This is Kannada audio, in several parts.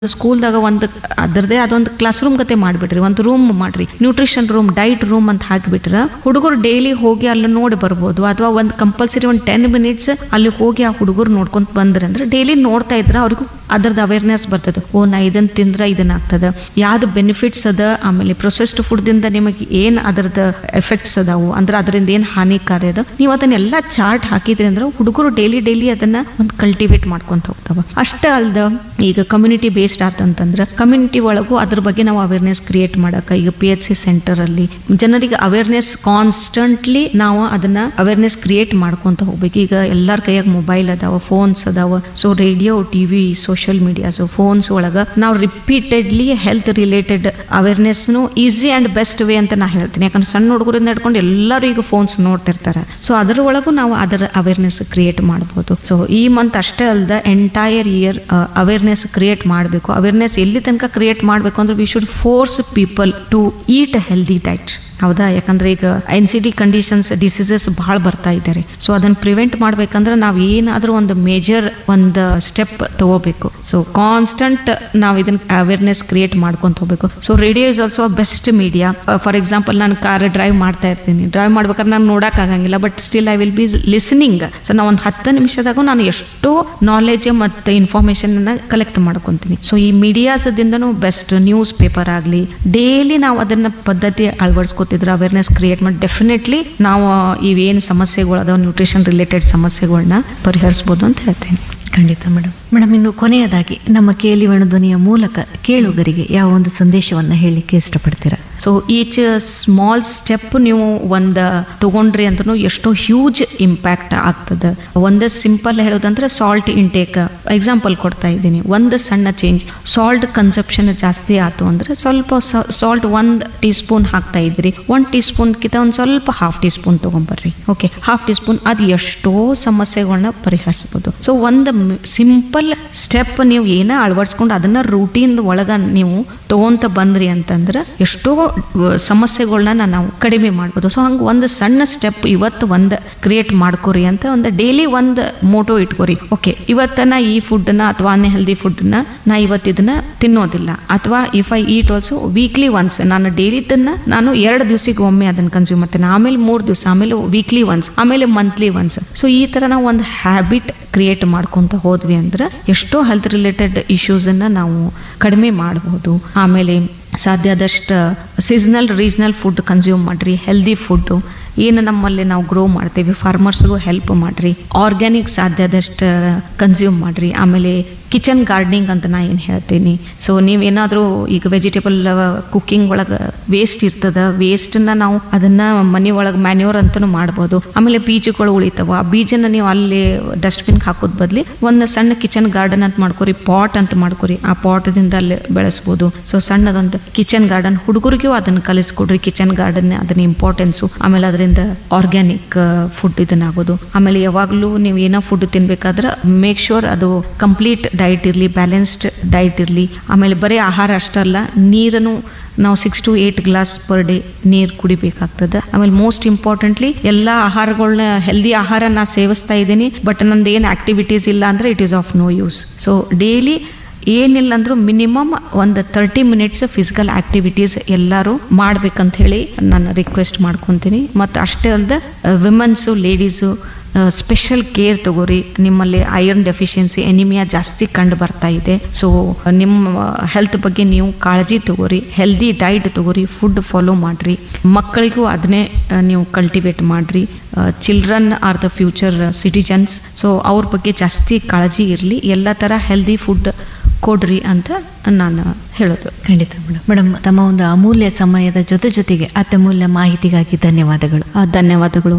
ಸ್ಕೂಲ್ದಾಗ ಒಂದು ಅದರದೇ ಅದೊಂದು ಕ್ಲಾಸ್ ರೂಮ್ ಗತೆ ಮಾಡಿಬಿಡ್ರಿ ಒಂದು ರೂಮ್ ಮಾಡ್ರಿ ನ್ಯೂಟ್ರಿಷನ್ ರೂಮ್ ಡೈಟ್ ರೂಮ್ ಅಂತ ಹಾಕಿಬಿಟ್ರೆ ಹುಡುಗರು ಡೈಲಿ ಹೋಗಿ ಅಲ್ಲಿ ನೋಡಿ ಬರ್ಬೋದು ಅಥವಾ ಒಂದು ಕಂಪಲ್ಸರಿ ಒಂದು ಟೆನ್ ಮಿನಿಟ್ಸ್ ಅಲ್ಲಿ ಹೋಗಿ ಆ ಹುಡುಗರು ನೋಡ್ಕೊಂತ ಬಂದ್ರೆ ಅಂದ್ರೆ ಡೈಲಿ ನೋಡ್ತಾ ಇದ್ರೆ ಅವ್ರಿಗೂ ಅದ್ರದ್ದು ಅವೇರ್ನೆಸ್ ಬರ್ತದೆ ಓ ನಾ ಇದನ್ನ ತಿಂದ್ರೆ ಇದನ್ನ ಆಗ್ತದೆ ಯಾವ್ದು ಬೆನಿಫಿಟ್ಸ್ ಅದ ಆಮೇಲೆ ಪ್ರೊಸೆಸ್ಡ್ ಫುಡ್ದಿಂದ ನಿಮಗೆ ಏನು ಅದರದ್ದು ಎಫೆಕ್ಟ್ಸ್ ಅದಾವು ಅಂದ್ರೆ ಅದರಿಂದ ಏನು ಹಾನಿಕಾರಿ ಅದ ನೀವು ಅದನ್ನೆಲ್ಲ ಚಾರ್ಟ್ ಹಾಕಿದ್ರಿ ಅಂದ್ರೆ ಹುಡುಗರು ಡೈಲಿ ಡೈಲಿ ಅದನ್ನ ಒಂದು ಕಲ್ಟಿವೇಟ್ ಮಾಡ್ಕೊಂತ ಹೋಗ್ತಾವ ಅಷ್ಟೇ ಅಲ್ದ ಈಗ ಕಮ್ಯುನಿಟಿ ಬೇಸ್ಡ್ ಆತಂತಂದ್ರೆ ಕಮ್ಯುನಿಟಿ ಒಳಗೂ ಅದ್ರ ಬಗ್ಗೆ ನಾವು ಅವೇರ್ನೆಸ್ ಕ್ರಿಯೇಟ್ ಮಾಡಕ್ಕೆ ಈಗ ಪಿ ಎಚ್ ಸಿ ಸೆಂಟರ್ ಅಲ್ಲಿ ಜನರಿಗೆ ಅವೇರ್ನೆಸ್ ಕಾನ್ಸ್ಟಂಟ್ಲಿ ನಾವು ಅದನ್ನ ಅವೇರ್ನೆಸ್ ಕ್ರಿಯೇಟ್ ಮಾಡ್ಕೊಂತ ಹೋಗ್ಬೇಕು ಈಗ ಎಲ್ಲರ ಕೈಯಾಗ ಮೊಬೈಲ್ ಅದಾವ ಫೋನ್ಸ್ ಅದಾವ so radio TV social media so phones ಒಳಗ ನಾವು ರಿಪೀಟೆಡ್ಲಿ ಹೆಲ್ತ್ ರಿಲೇಟೆಡ್ ಅವೇರ್ನೆಸ್ನು ಈಸಿ ಆ್ಯಂಡ್ ಬೆಸ್ಟ್ ವೇ ಅಂತ ನಾ ಹೇಳ್ತೀನಿ ಯಾಕಂದ್ರೆ ಸಣ್ಣ ಹುಡುಗರಿಂದ ಹಿಡ್ಕೊಂಡು ಎಲ್ಲರೂ ಈಗ ಫೋನ್ಸ್ ನೋಡ್ತಿರ್ತಾರೆ ಸೊ ಅದರ ಒಳಗೂ ನಾವು ಅದರ ಅವೇರ್ನೆಸ್ ಕ್ರಿಯೇಟ್ ಮಾಡ್ಬೋದು ಸೊ ಈ ಮಂತ್ ಅಷ್ಟೇ ಅಲ್ದ ಎಂಟೈರ್ ಇಯರ್ ಅವೇರ್ನೆಸ್ ಕ್ರಿಯೇಟ್ ಮಾಡಬೇಕು ಅವೇರ್ನೆಸ್ ಎಲ್ಲಿ ತನಕ ಕ್ರಿಯೇಟ್ ಮಾಡಬೇಕು ಅಂದ್ರೆ we should force people to eat healthy diet ಹೌದಾ ಯಾಕಂದ್ರೆ ಈಗ N C D conditions diseases ಭಾಳ ಬರ್ತಾ ಇದ್ದಾರೆ ಸೊ ಅದನ್ನ ಪ್ರಿವೆಂಟ್ ಮಾಡ್ಬೇಕಂದ್ರೆ ನಾವು ಏನಾದರೂ ಒಂದು ಮೇಜರ್ ಒಂದು ಸ್ಟೆಪ್ ತಗೋಬೇಕು ಸೊ ಕಾನ್ಸ್ಟಂಟ್ ನಾವು ಇದನ್ನ ಅವೇರ್ನೆಸ್ ಕ್ರಿಯೇಟ್ ಮಾಡ್ಕೊಂತ ಹೋಗ್ಬೇಕು so radio is also best media for example ನಾನು ಕಾರ್ ಡ್ರೈವ್ ಮಾಡ್ತಾ ಇರ್ತೀನಿ ಡ್ರೈವ್ ಮಾಡ್ಬೇಕಾದ್ರೆ ನಾನು ನೋಡೋಕ್ಕಾಗಂಗಿಲ್ಲ but still I will be listening so ನಾವು ಒಂದು ಹತ್ತು ನಿಮಿಷದಾಗೂ ನಾನು ಎಷ್ಟೋ ನಾಲೆಜ್ ಮತ್ತು ಇನ್ಫಾರ್ಮೇಷನ್ ಕಲೆಕ್ಟ್ ಮಾಡ್ಕೊತೀನಿ ಸೊ ಈ ಮೀಡಿಯಾಸದಿಂದನೂ ಬೆಸ್ಟ್ ನ್ಯೂಸ್ ಪೇಪರ್ ಆಗಲಿ ಡೈಲಿ ನಾವು ಅದನ್ನ ಪದ್ಧತಿ ಅಳವಡಿಸ್ಕೊತಿದ್ರೆ ಅವೇರ್ನೆಸ್ ಕ್ರಿಯೇಟ್ ಮಾಡಿ ಡೆಫಿನೆಟ್ಲಿ ನಾವು ಇವೇನು ಸಮಸ್ಯೆಗಳು ಅದಾವ ನ್ಯೂಟ್ರಿಷನ್ ರಿಲೇಟೆಡ್ ಸಮಸ್ಯೆಗಳನ್ನ ಪರಿಹರಿಸ್ಬೋದು ಅಂತ ಹೇಳ್ತೀನಿ ಖಂಡಿತ ಮೇಡಮ್ ಮೇಡಮ್ ಇನ್ನು ಕೊನೆಯದಾಗಿ ನಮ್ಮ ಕೇಳಿವಣ ಧ್ವನಿಯ ಮೂಲಕ ಕೇಳುಗರಿಗೆ ಯಾವ ಒಂದು ಸಂದೇಶವನ್ನ ಹೇಳಲಿಕ್ಕೆ ಇಷ್ಟಪಡ್ತೀರಾ ಸೊ ಈಚ್ ಸ್ಮಾಲ್ ಸ್ಟೆಪ್ ನೀವು ಒಂದು ತಗೊಂಡ್ರಿ ಅಂತೂ ಎಷ್ಟೋ ಹ್ಯೂಜ್ ಇಂಪ್ಯಾಕ್ಟ್ ಆಗ್ತದೆ ಒಂದು ಸಿಂಪಲ್ ಹೇಳೋದಂದ್ರೆ ಸಾಲ್ಟ್ ಇಂಟೇಕ್ ಎಕ್ಸಾಂಪಲ್ ಕೊಡ್ತಾ ಇದ್ದೀನಿ ಒಂದು ಸಣ್ಣ ಚೇಂಜ್ ಸಾಲ್ಟ್ ಕನ್ಸಪ್ಷನ್ ಜಾಸ್ತಿ ಆಯ್ತು ಅಂದ್ರೆ ಸ್ವಲ್ಪ ಸಾಲ್ಟ್ ಒಂದು ಟೀ ಸ್ಪೂನ್ ಹಾಕ್ತಾ ಇದ್ರಿ ಒಂದು ಟೀ ಸ್ಪೂನ್ಕಿಂತ ಒಂದು ಸ್ವಲ್ಪ ಹಾಫ್ ಟೀ ಸ್ಪೂನ್ ತೊಗೊಂಬರ್ರಿ ಓಕೆ ಹಾಫ್ ಟೀ ಸ್ಪೂನ್ ಅದು ಎಷ್ಟೋ ಸಮಸ್ಯೆಗಳನ್ನ ಪರಿಹರಿಸ್ಬೋದು ಸೊ ಒಂದು ಸಿಂಪಲ್ ಸ್ಟೆಪ್ ನೀವು ಏನ ಅಳವಡಿಸ್ಕೊಂಡು ಅದನ್ನ ರೂಟೀನ್ ಒಳಗ ನೀವು ತಗೊಂತ ಬಂದ್ರಿ ಅಂತಂದ್ರೆ ಎಷ್ಟೋ ಅಹ್, ಸಮಸ್ಯೆಗಳನ್ನ ನಾವು ಕಡಿಮೆ ಮಾಡ್ಬೋದು ಸೊ ಹಂಗೆ ಒಂದು ಸಣ್ಣ ಸ್ಟೆಪ್ ಇವತ್ತು ಒಂದು ಕ್ರಿಯೇಟ್ ಮಾಡ್ಕೋರಿ ಅಂತ ಒಂದು ಡೈಲಿ ಒಂದು ಮೋಟೋ ಇಟ್ಕೋರಿ ಓಕೆ ಇವತ್ತ ನಾ ಈ ಫುಡ್ನ ಅಥವಾ ಅನ್ಹೆಲ್ದಿ ಫುಡ್ನ ನಾ ಇವತ್ತು ಇದನ್ನ ತಿನ್ನೋದಿಲ್ಲ ಅಥವಾ if I eat also weekly once ನಾನು ಡೈಲಿದನ್ನ ನಾನು ಎರಡು ದಿವಸಕ್ಕೆ ಒಮ್ಮೆ ಅದನ್ನ ಕನ್ಸ್ಯೂಮ್ ಮಾಡ್ತೇನೆ ಆಮೇಲೆ ಮೂರು ದಿವಸ ಆಮೇಲೆ ವೀಕ್ಲಿ ಒನ್ಸ್ ಆಮೇಲೆ ಮಂತ್ಲಿ ಒನ್ಸ್ ಸೊ ಈ ಥರ ನಾವು ಒಂದು ಹ್ಯಾಬಿಟ್ ಕ್ರಿಯೇಟ್ ಮಾಡ್ಕೊತ ಹೋದ್ವಿ ಅಂದ್ರೆ ಎಷ್ಟೋ ಹೆಲ್ತ್ ರಿಲೇಟೆಡ್ ಇಶ್ಯೂಸನ್ನು ನಾವು ಕಡಿಮೆ ಮಾಡ್ಬೋದು ಆಮೇಲೆ ಸಾಧ್ಯ ಆದಷ್ಟು ಸೀಸನಲ್ ರೀಜ್ನಲ್ ಫುಡ್ ಕನ್ಸ್ಯೂಮ್ ಮಾಡಿರಿ ಹೆಲ್ದಿ ಫುಡ್ಡು ಏನು ನಮ್ಮಲ್ಲಿ ನಾವು ಗ್ರೋ ಮಾಡ್ತೀವಿ ಫಾರ್ಮರ್ಸ್ಗೂ ಹೆಲ್ಪ್ ಮಾಡಿರಿ ಆರ್ಗ್ಯಾನಿಕ್ ಸಾಧ್ಯ ಆದಷ್ಟು ಕನ್ಸ್ಯೂಮ್ ಮಾಡಿರಿ ಆಮೇಲೆ ಕಿಚನ್ ಗಾರ್ಡನಿಂಗ್ ಅಂತ ನಾ ಏನು ಹೇಳ್ತೀನಿ ಸೊ ನೀವೇನಾದರೂ ಈಗ ವೆಜಿಟೇಬಲ್ ಕುಕ್ಕಿಂಗ್ ಒಳಗೆ ವೇಸ್ಟ್ ಇರ್ತದ ವೇಸ್ಟನ್ನ ನಾವು ಅದನ್ನ ಮನೆ ಒಳಗೆ ಮ್ಯಾನ್ಯೂರ್ ಅಂತಲೂ ಮಾಡ್ಬೋದು ಆಮೇಲೆ ಬೀಜಗಳು ಉಳಿತಾವ ಆ ಬೀಜನ ನೀವು ಅಲ್ಲಿ ಡಸ್ಟ್ಬಿನ್ಗೆ ಹಾಕೋದ್ ಬದ್ಲಿ ಒಂದು ಸಣ್ಣ ಕಿಚನ್ ಗಾರ್ಡನ್ ಅಂತ ಮಾಡ್ಕೊರಿ ಪಾಟ್ ಅಂತ ಮಾಡ್ಕೊರಿ ಆ ಪಾಟ್ದಿಂದ ಅಲ್ಲಿ ಬೆಳೆಸ್ಬೋದು ಸೊ ಸಣ್ಣದೊಂದು ಕಿಚನ್ ಗಾರ್ಡನ್ ಹುಡುಗರಿಗೂ ಅದನ್ನ ಕಲಿಸ್ಕೊಡ್ರಿ ಕಿಚನ್ ಗಾರ್ಡನ್ ಅದನ್ನ ಇಂಪಾರ್ಟೆನ್ಸು ಆಮೇಲೆ ಅದರಿಂದ ಆರ್ಗ್ಯಾನಿಕ್ ಫುಡ್ ಇದನ್ನಾಗೋದು ಆಮೇಲೆ ಯಾವಾಗಲೂ ನೀವು ಏನೋ ಫುಡ್ ತಿನ್ಬೇಕಾದ್ರೆ ಮೇಕ್ ಶೋರ್ ಅದು ಕಂಪ್ಲೀಟ್ ಡೈಟ್ ಇರಲಿ ಬ್ಯಾಲೆನ್ಸ್ಡ್ ಡೈಟ್ ಇರಲಿ ಆಮೇಲೆ ಬರೀ ಆಹಾರ ಅಷ್ಟಲ್ಲ ನೀರನ್ನು ನಾವು six to eight glass per day ನೀರು ಕುಡಿಬೇಕಾಗ್ತದೆ ಆಮೇಲೆ ಮೋಸ್ಟ್ ಇಂಪಾರ್ಟೆಂಟ್ಲಿ ಎಲ್ಲ ಆಹಾರಗಳನ್ನ ಹೆಲ್ದಿ ಆಹಾರ ನಾ ಸೇವಿಸ್ತಾ ಇದ್ದೀನಿ ಬಟ್ ನಂದು ಏನು ಆಕ್ಟಿವಿಟೀಸ್ ಇಲ್ಲ ಅಂದರೆ it is of no use so daily ಏನಿಲ್ಲ ಅಂದ್ರೂ ಮಿನಿಮಮ್ ಒಂದು ತರ್ಟಿ ಮಿನಿಟ್ಸ್ ಫಿಸಿಕಲ್ ಆಕ್ಟಿವಿಟೀಸ್ ಎಲ್ಲರೂ ಮಾಡ್ಬೇಕಂತ ಹೇಳಿ ನಾನು ರಿಕ್ವೆಸ್ಟ್ ಮಾಡ್ಕೊತೀನಿ ಮತ್ತು ಅಷ್ಟೇ ಅಲ್ಲದೆ ವಿಮನ್ಸು ಲೇಡೀಸು ಸ್ಪೆಷಲ್ ಕೇರ್ ತಗೋರಿ ನಿಮ್ಮಲ್ಲಿ ಐರನ್ ಡೆಫಿಷಿಯನ್ಸಿ ಎನಿಮಿಯಾ ಜಾಸ್ತಿ ಕಂಡು ಬರ್ತಾ ಇದೆ ಸೊ ನಿಮ್ಮ ಹೆಲ್ತ್ ಬಗ್ಗೆ ನೀವು ಕಾಳಜಿ ತಗೋರಿ ಹೆಲ್ದಿ ಡೈಟ್ ತಗೋರಿ ಫುಡ್ ಫಾಲೋ ಮಾಡಿರಿ ಮಕ್ಕಳಿಗೂ ಅದನ್ನೇ ಆ, ನೀವು ಕಲ್ಟಿವೇಟ್ ಮಾಡಿರಿ children are the future citizens so ಅವ್ರ ಬಗ್ಗೆ ಜಾಸ್ತಿ ಕಾಳಜಿ ಇರಲಿ ಎಲ್ಲ ಥರ ಹೆಲ್ದಿ ಫುಡ್ ಕೊಡ್ರಿ ಅಂತ ನಾನು ಹೇಳೋದು ಖಂಡಿತ ಮೇಡಮ್ ಮೇಡಮ್ ತಮ್ಮ ಒಂದು ಅಮೂಲ್ಯ ಸಮಯದ ಜೊತೆ ಜೊತೆಗೆ ಅತ್ಯಮೂಲ್ಯ ಮಾಹಿತಿಗಾಗಿ ಧನ್ಯವಾದಗಳು ಆ, ಧನ್ಯವಾದಗಳು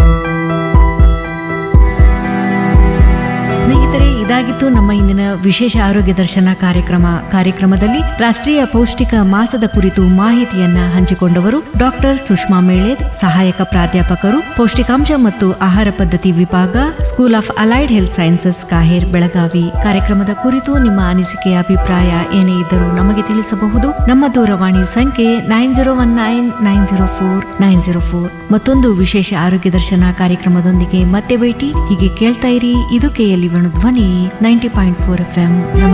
ಸ್ನೇಹಿತರೆ ಇದಾಗಿತ್ತು ನಮ್ಮ ಇಂದಿನ ವಿಶೇಷ ಆರೋಗ್ಯ ದರ್ಶನ ಕಾರ್ಯಕ್ರಮ ಕಾರ್ಯಕ್ರಮದಲ್ಲಿ ರಾಷ್ಟ್ರೀಯ ಪೌಷ್ಟಿಕ ಮಾಸದ ಕುರಿತು ಮಾಹಿತಿಯನ್ನ ಹಂಚಿಕೊಂಡವರು ಡಾಕ್ಟರ್ ಸುಷ್ಮಾ ಮೇಳೇದ್ ಸಹಾಯಕ ಪ್ರಾಧ್ಯಾಪಕರು ಪೌಷ್ಟಿಕಾಂಶ ಮತ್ತು ಆಹಾರ ಪದ್ಧತಿ ವಿಭಾಗ school of allied health sciences KAHER Belagavi ಕಾರ್ಯಕ್ರಮದ ಕುರಿತು ನಿಮ್ಮ ಅನಿಸಿಕೆಯ ಅಭಿಪ್ರಾಯ ಏನೇ ಇದ್ದರೂ ನಮಗೆ ತಿಳಿಸಬಹುದು ನಮ್ಮ ದೂರವಾಣಿ ಸಂಖ್ಯೆ nine zero one nine nine zero four nine zero four ಮತ್ತೊಂದು ವಿಶೇಷ ಆರೋಗ್ಯ ದರ್ಶನ ಕಾರ್ಯಕ್ರಮದೊಂದಿಗೆ ಮತ್ತೆ ಭೇಟಿ ಹೀಗೆ ಕೇಳ್ತಾ ಇರಿ ಇದು KLE Dhwani ninety point four F M